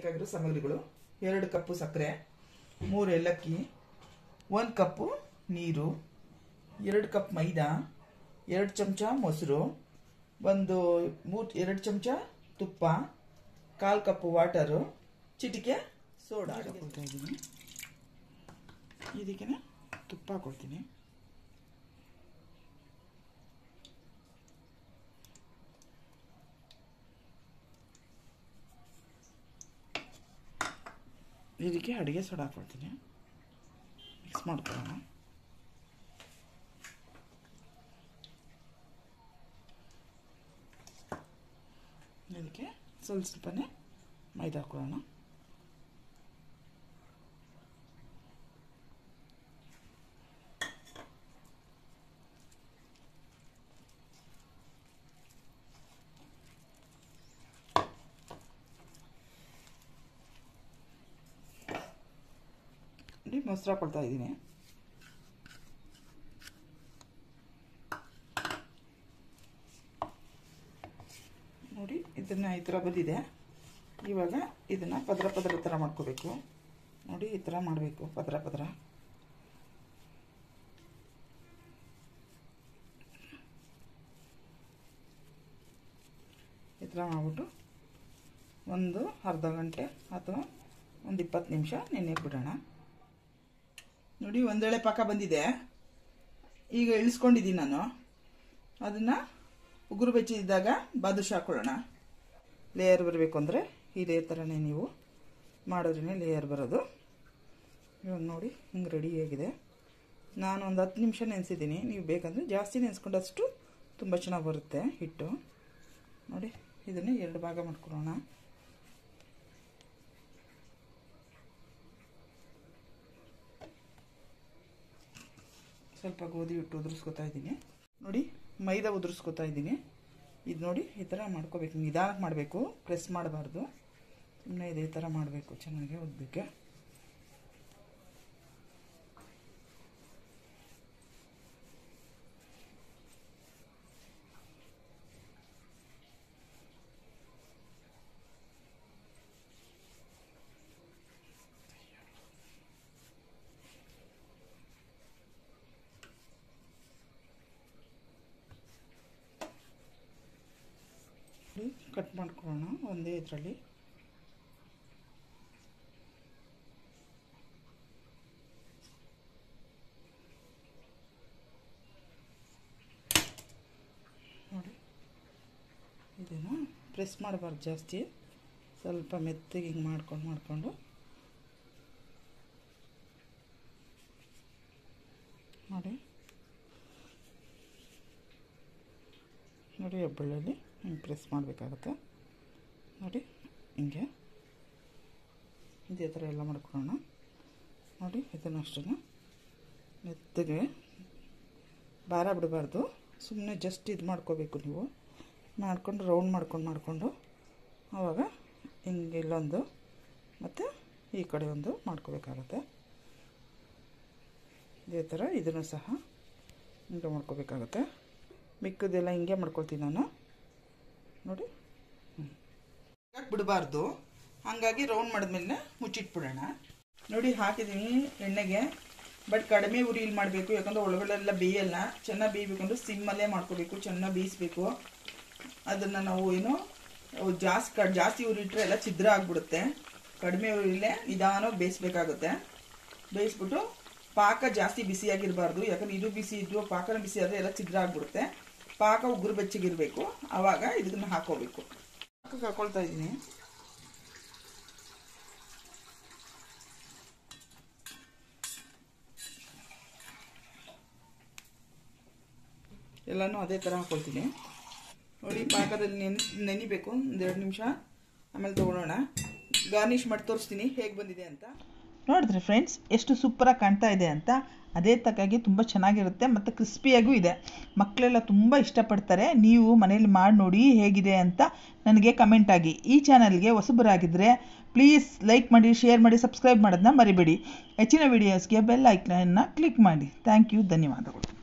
ಬೇಕಾಗಿರೋ ಸಾಮಗ್ರಿಗಳು ಎರಡು ಕಪ್ಪು ಸಕ್ಕರೆ ಮೂರು ಏಲಕ್ಕಿ ಒಂದು ಕಪ್ಪು ನೀರು ಎರಡು ಕಪ್ ಮೈದಾ ಎರಡು ಚಮಚ ಮೊಸರು ಒಂದು ಮೂರು ಎರಡು ಚಮಚ ತುಪ್ಪ ಕಾಲು ಕಪ್ಪು ವಾಟರು ಚಿಟಿಕೆ ಸೋಡಾ ಹಾಕೊಳ್ತಾ ಇದ್ದೀನಿ ಇದಕ್ಕೆ ತುಪ್ಪ ಹಾಕೊಳ್ತೀನಿ ಇದಕ್ಕೆ ಅಡುಗೆ ಸೋಡಾ ಹಾಕೊಳ್ತೀನಿ ಮಿಕ್ಸ್ ಮಾಡ್ಕೊಳ್ಳೋಣ ಇದಕ್ಕೆ ಸ್ವಲ್ಪ ಸ್ವಲ್ಪನೇ ಮೈದಾ ಹಾಕೊಳ್ಳೋಣ ನೋಡಿ ಮೊಸರು ಹಾಕೊಳ್ತಾ ಇದ್ದೀನಿ ನೋಡಿ ಇದನ್ನು ಈ ಥರ ಬಂದಿದೆ ಇವಾಗ ಇದನ್ನು ಪದ್ರ ಪದ್ರ ಥರ ಮಾಡ್ಕೋಬೇಕು ನೋಡಿ ಈ ಥರ ಮಾಡಬೇಕು ಪದ್ರ ಪದ್ರ ಈ ಥರ ಮಾಡಿಬಿಟ್ಟು ಒಂದು ಅರ್ಧ ಗಂಟೆ ಅಥವಾ ಒಂದು ಇಪ್ಪತ್ತು ನಿಮಿಷ ನೆನೆ ಬಿಡೋಣ ನೋಡಿ ಒಂದೇಳೆ ಪಾಕ ಬಂದಿದೆ ಈಗ ಇಳಿಸ್ಕೊಂಡಿದ್ದೀನಿ ನಾನು ಅದನ್ನು ಉಗುರು ಬೆಚ್ಚಿದ್ದಾಗ ಬಾದುಷ ಹಾಕೊಳ್ಳೋಣ ಲೇಯರ್ ಬರಬೇಕು ಅಂದರೆ ಇದೇ ಥರನೇ ನೀವು ಮಾಡಿದ್ರೇ ಲೇಯರ್ ಬರೋದು ಇವಾಗ ನೋಡಿ ಹಿಂಗೆ ರೆಡಿಯಾಗಿದೆ ನಾನು ಒಂದು ಹತ್ತು ನಿಮಿಷ ನೆನೆಸಿದ್ದೀನಿ ನೀವು ಬೇಕಂದರೆ ಜಾಸ್ತಿ ನೆನೆಸ್ಕೊಂಡಷ್ಟು ತುಂಬ ಚೆನ್ನಾಗಿ ಬರುತ್ತೆ ಹಿಟ್ಟು ನೋಡಿ ಇದನ್ನು ಎರಡು ಭಾಗ ಮಾಡ್ಕೊಳ್ಳೋಣ ಸ್ವಲ್ಪ ಗೋಧಿ ಹಿಟ್ಟು ಉದುರಿಸ್ಕೊತಾ ಇದ್ದೀನಿ ನೋಡಿ ಮೈದಾ ಉದುರಿಸ್ಕೊತಾ ಇದ್ದೀನಿ ಇದು ನೋಡಿ ಈ ಥರ ಮಾಡ್ಕೋಬೇಕು ನಿಧಾನಕ್ಕೆ ಮಾಡಬೇಕು ಪ್ರೆಸ್ ಮಾಡಬಾರ್ದು ಸುಮ್ಮನೆ ಇದೇ ಥರ ಮಾಡಬೇಕು ಚೆನ್ನಾಗಿ ಉದ್ದಕ್ಕೆ ಕಟ್ ಮಾಡ್ಕೊಳ್ಳೋಣ ಒಂದೇ ಇದರಲ್ಲಿ ನೋಡಿ ಇದನ್ನು ಪ್ರೆಸ್ ಮಾಡಬಾರ್ದು ಜಾಸ್ತಿ ಸ್ವಲ್ಪ ಮೆತ್ತಗೆ ಹಿಂಗೆ ಮಾಡ್ಕೊಂಡು ಮಾಡಿಕೊಂಡು ನೋಡಿ ನೋಡಿ ಹೆಬ್ಬಳ್ಳಲ್ಲಿ ಹಿಂಗೆ ಪ್ರೆಸ್ ಮಾಡಬೇಕಾಗುತ್ತೆ ನೋಡಿ ಹಿಂಗೆ ಇದೇ ಥರ ಎಲ್ಲ ಮಾಡ್ಕೊಳ್ಳೋಣ ನೋಡಿ ಇದನ್ನು ಅಷ್ಟೇ ಮೆತ್ತಗೆ ಭಾರ ಬಿಡಬಾರ್ದು ಸುಮ್ಮನೆ ಜಸ್ಟ್ ಇದು ಮಾಡ್ಕೋಬೇಕು ನೀವು ಮಾಡ್ಕೊಂಡು ರೌಂಡ್ ಮಾಡ್ಕೊಂಡು ಮಾಡಿಕೊಂಡು ಆವಾಗ ಹಿಂಗೆ ಇಲ್ಲೊಂದು ಮತ್ತು ಈ ಕಡೆ ಒಂದು ಮಾಡ್ಕೋಬೇಕಾಗತ್ತೆ ಇದೇ ಥರ ಇದನ್ನು ಸಹ ಹಿಂಗೆ ಮಾಡ್ಕೋಬೇಕಾಗತ್ತೆ ಮಿಕ್ಕದೆಲ್ಲ ಹಿಂಗೆ ಮಾಡ್ಕೊಳ್ತೀನಿ ನಾನು ನೋಡಿ ಬಿಡಬಾರ್ದು ಹಾಗಾಗಿ ರೌಂಡ್ ಮಾಡಿದ್ಮೇಲೆ ಮುಚ್ಚಿಟ್ಬಿಡೋಣ ನೋಡಿ ಹಾಕಿದ್ದೀನಿ ಎಣ್ಣೆಗೆ ಬಟ್ ಕಡಿಮೆ ಉರಿಲಿ ಮಾಡಬೇಕು ಯಾಕಂದ್ರೆ ಒಳಗಡೆ ಎಲ್ಲ ಬೇಯಲ್ಲ ಚೆನ್ನಾಗಿ ಬೇಯಬೇಕಂದ್ರೆ ಸಿಮ್ಮಲ್ಲೇ ಮಾಡ್ಕೋಬೇಕು ಚೆನ್ನಾಗಿ ಬೇಯಿಸ್ಬೇಕು ಅದನ್ನು ನಾವು ಏನು ಜಾಸ್ತಿ ಕ ಜಾಸ್ತಿ ಉರಿಟ್ರೆ ಎಲ್ಲ ಛಿದ್ರ ಆಗಿಬಿಡುತ್ತೆ ಕಡಿಮೆ ಉರಿಲೇ ನಿಧಾನವಾಗಿ ಬೇಯಿಸ್ಬೇಕಾಗುತ್ತೆ ಬೇಯಿಸ್ಬಿಟ್ಟು ಪಾಕ ಜಾಸ್ತಿ ಬಿಸಿಯಾಗಿರಬಾರ್ದು ಯಾಕಂದ್ರೆ ಇದು ಬಿಸಿ ಇದ್ದು ಪಾಕನ ಬಿಸಿ ಆದರೆ ಎಲ್ಲ ಛಿದ್ರ ಆಗಿಬಿಡುತ್ತೆ ಪಾಕ ಉಗುರು ಬೆಚ್ಚಗಿರಬೇಕು ಆವಾಗ ಇದನ್ನ ಹಾಕೋಬೇಕು ಪಾಕಕ್ಕೆ ಹಾಕೊಳ್ತಾ ಇದ್ದೀನಿ ಎಲ್ಲನೂ ಅದೇ ಥರ ಹಾಕೊಳ್ತೀನಿ ನೋಡಿ ಪಾಕದಲ್ಲಿ ನೆನೆ ನೆನಿಬೇಕು ಒಂದೆರಡು ನಿಮಿಷ ಆಮೇಲೆ ತೊಗೊಳೋಣ ಗಾರ್ನಿಷ್ ಮಾಡಿ ತೋರಿಸ್ತೀನಿ ಹೇಗೆ ಬಂದಿದೆ ಅಂತ ನೋಡಿದ್ರೆ ಫ್ರೆಂಡ್ಸ್ ಎಷ್ಟು ಸೂಪರಾಗಿ ಕಾಣ್ತಾ ಇದೆ ಅಂತ ಅದೇ ತಕ್ಕಾಗಿ ತುಂಬ ಚೆನ್ನಾಗಿರುತ್ತೆ ಮತ್ತು ಕ್ರಿಸ್ಪಿಯಾಗೂ ಇದೆ ಮಕ್ಕಳೆಲ್ಲ ತುಂಬ ಇಷ್ಟಪಡ್ತಾರೆ ನೀವು ಮನೇಲಿ ಮಾಡಿ ನೋಡಿ ಹೇಗಿದೆ ಅಂತ ನನಗೆ ಕಮೆಂಟ್ ಆಗಿ ಈ ಚಾನಲ್ಗೆ ಹೊಸಬರಾಗಿದ್ದರೆ ಪ್ಲೀಸ್ ಲೈಕ್ ಮಾಡಿ ಶೇರ್ ಮಾಡಿ ಸಬ್ಸ್ಕ್ರೈಬ್ ಮಾಡೋದನ್ನ ಮರಿಬೇಡಿ ಹೆಚ್ಚಿನ ವೀಡಿಯೋಸ್ಗೆ ಬೆಲ್ ಐಕನನ್ನು ಕ್ಲಿಕ್ ಮಾಡಿ ಥ್ಯಾಂಕ್ ಯು ಧನ್ಯವಾದಗಳು